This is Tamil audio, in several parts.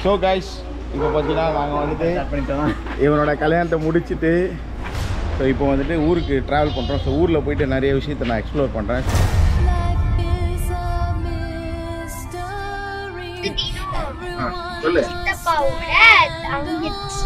ஸோ கைஸ் இப்போ பார்த்தீங்கன்னா நாங்கள் வந்துட்டு ஸ்டார்ட் பண்ணிட்டோம் இவனோட கல்யாணத்தை முடிச்சுட்டு ஸோ இப்போ வந்துட்டு ஊருக்கு ட்ராவல் பண்ணுறோம் ஸோ ஊரில் போயிட்டு நிறைய விஷயத்தை நான் எக்ஸ்ப்ளோர் பண்ணுறேன் சொல்லு சித்தப்பாவோட தங்கச்சி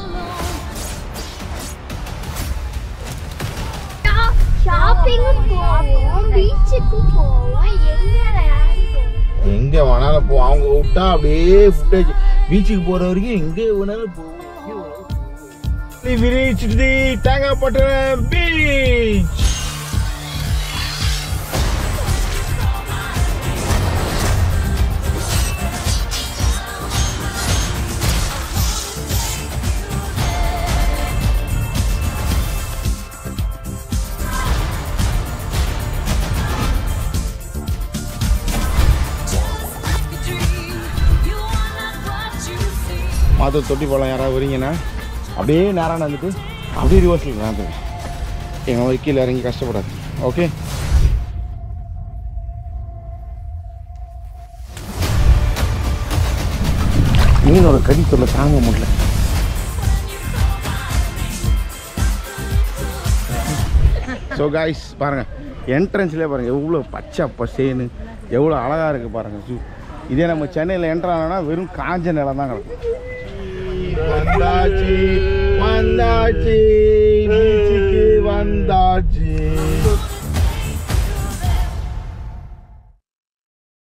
ஷாப்பிங்கும் போவோம் பீச்சுக்கும் போவோம் எங்க எங்கே வேணாலும் போ அவங்க விட்டா அப்படியே ஃபுட்டேஜ் பீச்சுக்கு போகிற வரைக்கும் எங்கே வேணாலும் போவோம் விரிச்சிட்டு தேங்காய்பட்டினம் பீச் மாதம் தொட்டி போகலாம் யாராவது வரீங்கன்னா அப்படியே நேராக நடந்துட்டு அப்படியே ரிவர்ஸில் நடந்து எங்கள் மாதிரி கீழே இறங்கி கஷ்டப்படாது ஓகே மீனோட கடி சொல்ல தாங்க முடியல ஸோ காய்ஸ் பாருங்கள் என்ட்ரன்ஸ்லேயே பாருங்கள் எவ்வளோ பச்சை பசேன்னு எவ்வளோ அழகாக இருக்குது பாருங்கள் ஜூ இதே நம்ம சென்னையில் என்ட்ரு ஆனோன்னா வெறும் காஞ்ச நிலம் தான் கிடக்கும் வந்தாச்சு வந்தாச்சு பீச்சுக்கு வந்தாச்சு